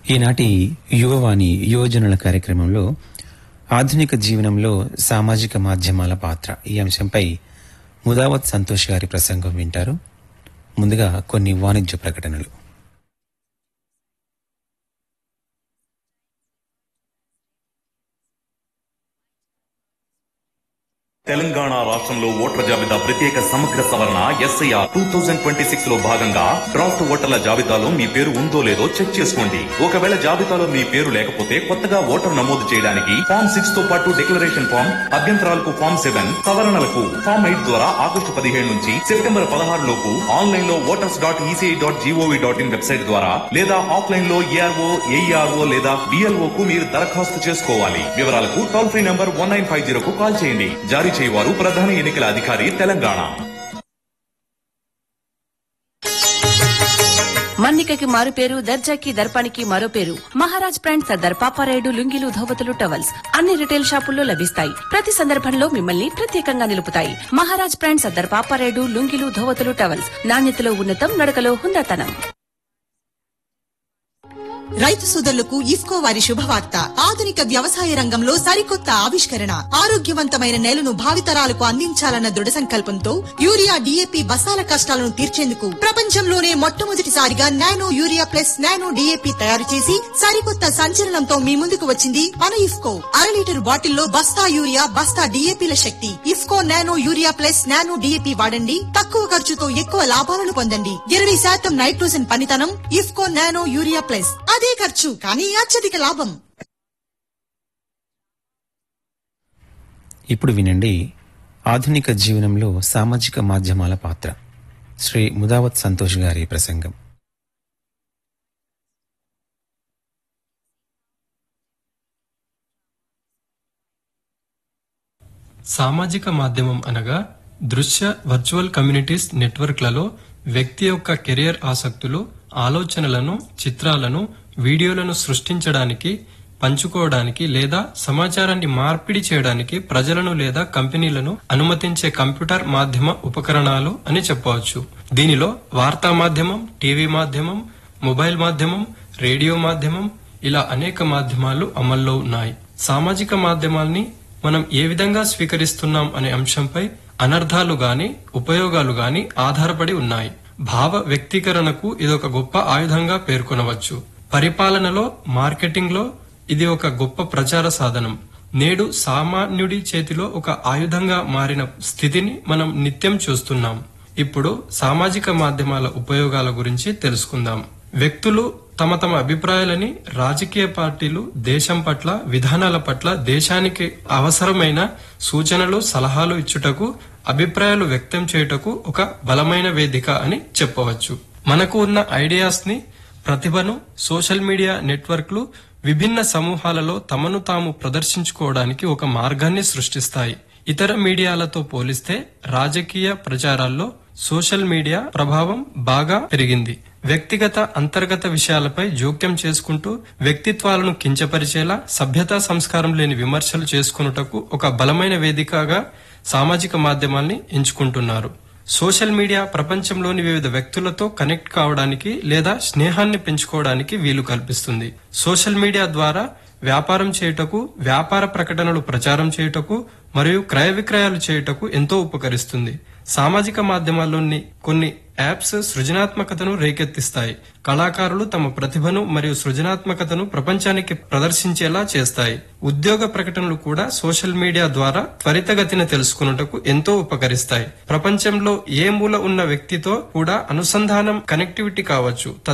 ఈనాటి యువవాణి యువజనుల కార్యక్రమంలో ఆధునిక జీవనంలో సామాజిక మాధ్యమాల పాత్ర ఈ అంశంపై ముదావత్ సంతోష్ గారి ప్రసంగం వింటారు ముందుగా కొన్ని వాణిజ్య ప్రకటనలు తెలంగాణ రాష్ట్రంలో ఓటర్ల జాబితా ప్రత్యేక సమగ్ర సవరణ S I R two thousand twenty six లో భాగంగా డ్రాఫ్ట్ ఓటర్ల జాబితాలో మీ పేరు ఉందో లేదో చెక్ చేసుకోండి ఒకవేళ జాబితాలో మీ పేరు లేకపోతే కొత్తగా ఓటర్ నమోదు చేయడానికి ఫామ్ సిక్స్ తో పాటు డిక్లరేషన్ ఫామ్ అభ్యంతరాలకు ఫామ్ సెవెన్ సవరణలకు ఫామ్ ఎయిట్ ద్వారా ఆగస్టు పదిహేడు నుంచి సెప్టెంబర్ పదహారు లోపు ఆన్లైన్ లో voters dot E C I dot G O V dot in website ద్వారా లేదా ఆఫ్లైన్ లో ఏఆర్ఓ ఏఈఆర్ఓ లేదా బిఎల్ఓ కు మీరు దరఖాస్తు చేసుకోవాలి వివరాలకు toll free number one nine five zero కు కాల్ చేయండి జారీ చేయవారు ప్రధాన ఎన్నికల అధికారి తెలంగాణ మన్నికకి మారు పేరు దర్జాకి దర్పానికి మరో పేరు మహారాజ్ బ్రాండ్ సర్దార్ పాపారాయుడు లుంగీలు ధోవతులు టవల్స్ అన్ని రిటైల్ షాపుల్లో లభిస్తాయి ప్రతి సందర్భంలో మిమ్మల్ని ప్రత్యేకంగా నిలుపుతాయి మహారాజ్ బ్రాండ్ సర్దార్ పాపారాయుడు లుంగీలు ధోవతులు టవల్స్ నాణ్యతలో ఉన్నతం నడకలో హుందాతనం రైతు సోదరులకు ఇఫ్కో వారి శుభవార్త ఆధునిక వ్యవసాయ రంగంలో సరికొత్త ఆవిష్కరణ ఆరోగ్యవంతమైన నేలను భావితరాలకు అందించాలన్న దృఢ సంకల్పంతో యూరియా డిఏపి బస్తాల కష్టాలను తీర్చేందుకు ప్రపంచంలోనే మొట్టమొదటిసారిగా nano urea plus nano D A P తయారు చేసి సరికొత్త సంచలనంతో మీ ముందుకు వచ్చింది మన ఇఫ్కో అర లీటర్ బాటిల్లో బస్తా యూరియా బస్తా డిఏపిల శక్తి IFFCO nano urea plus nano D A P వాడండి తక్కువ ఖర్చుతో ఎక్కువ లాభాలను పొందండి ఇరవై శాతం నైట్రోజన్ పనితనం ఇఫ్కో నానో యూరియా ప్లస్ అదే ఖర్చు కానీ అత్యధిక లాభం ఇప్పుడు వినండి ఆధునిక జీవనంలో సామాజిక మాధ్యమాల పాత్ర శ్రీ ముదావత్ సంతోష్ గారి ప్రసంగం సామాజిక మాధ్యమం అనగా దృశ్య వర్చువల్ కమ్యూనిటీస్ నెట్వర్క్లలో వ్యక్తి యొక్క కెరియర్ ఆసక్తులు ఆలోచనలను చిత్రాలను వీడియోలను సృష్టించడానికి పంచుకోవడానికి లేదా సమాచారాన్ని మార్పిడి చేయడానికి ప్రజలను లేదా కంపెనీలను అనుమతించే కంప్యూటర్ మాధ్యమ ఉపకరణాలు అని చెప్పవచ్చు దీనిలో వార్తా మాధ్యమం టీవీ మాధ్యమం మొబైల్ మాధ్యమం రేడియో మాధ్యమం ఇలా అనేక మాధ్యమాలు అమల్లో ఉన్నాయి సామాజిక మాధ్యమాల్ని మనం ఏ విధంగా స్వీకరిస్తున్నాం అనే అంశంపై అనర్థాలు గాని ఉపయోగాలు గాని ఆధారపడి ఉన్నాయి భావ వ్యక్తీకరణకు ఇదొక గొప్ప ఆయుధంగా పేర్కొనవచ్చు పరిపాలనలో మార్కెటింగ్ లో ఇది ఒక గొప్ప ప్రచార సాధనం నేడు సామాన్యుడి చేతిలో ఒక ఆయుధంగా మారిన స్థితిని మనం నిత్యం చూస్తున్నాం ఇప్పుడు సామాజిక మాధ్యమాల ఉపయోగాల గురించి తెలుసుకుందాం వ్యక్తులు తమ తమ అభిప్రాయాలని రాజకీయ పార్టీలు దేశం పట్ల విధానాల పట్ల దేశానికి అవసరమైన సూచనలు సలహాలు ఇచ్చుటకు అభిప్రాయాలు వ్యక్తం చేయుటకు ఒక బలమైన వేదిక అని చెప్పవచ్చు మనకు ఉన్న ఐడియాస్ ని ప్రతిభను సోషల్ మీడియా నెట్వర్క్లు విభిన్న సమూహాలలో తమను తాము ప్రదర్శించుకోవడానికి ఒక మార్గాన్ని సృష్టిస్తాయి ఇతర మీడియాలతో పోలిస్తే రాజకీయ ప్రచారాల్లో సోషల్ మీడియా ప్రభావం బాగా పెరిగింది వ్యక్తిగత అంతర్గత విషయాలపై జోక్యం చేసుకుంటూ వ్యక్తిత్వాలను కించపరిచేలా సభ్యతా సంస్కారం లేని విమర్శలు చేసుకున్నటకు ఒక బలమైన వేదికగా సామాజిక మాధ్యమాల్ని ఎంచుకుంటున్నారు సోషల్ మీడియా ప్రపంచంలోని వివిధ వ్యక్తులతో కనెక్ట్ కావడానికి లేదా స్నేహాన్ని పెంచుకోవడానికి వీలు కల్పిస్తుంది సోషల్ మీడియా ద్వారా వ్యాపారం చేయుటకు వ్యాపార ప్రకటనలు ప్రచారం చేయుటకు మరియు క్రయ విక్రయాలు చేయుటకు ఎంతో ఉపకరిస్తుంది సామాజిక మాధ్యమాల్లోని కొన్ని యాప్స్ సృజనాత్మకతను రేకెత్తిస్తాయి కళాకారులు తమ ప్రతిభను మరియు సృజనాత్మకతను ప్రపంచానికి ప్రదర్శించేలా చేస్తాయి ఉద్యోగ ప్రకటనలు కూడా సోషల్ మీడియా ద్వారా త్వరితగతిన తెలుసుకున్నటకు ఎంతో ఉపకరిస్తాయి ప్రపంచంలో ఏ మూల ఉన్న వ్యక్తితో కూడా అనుసంధానం కనెక్టివిటీ కావచ్చు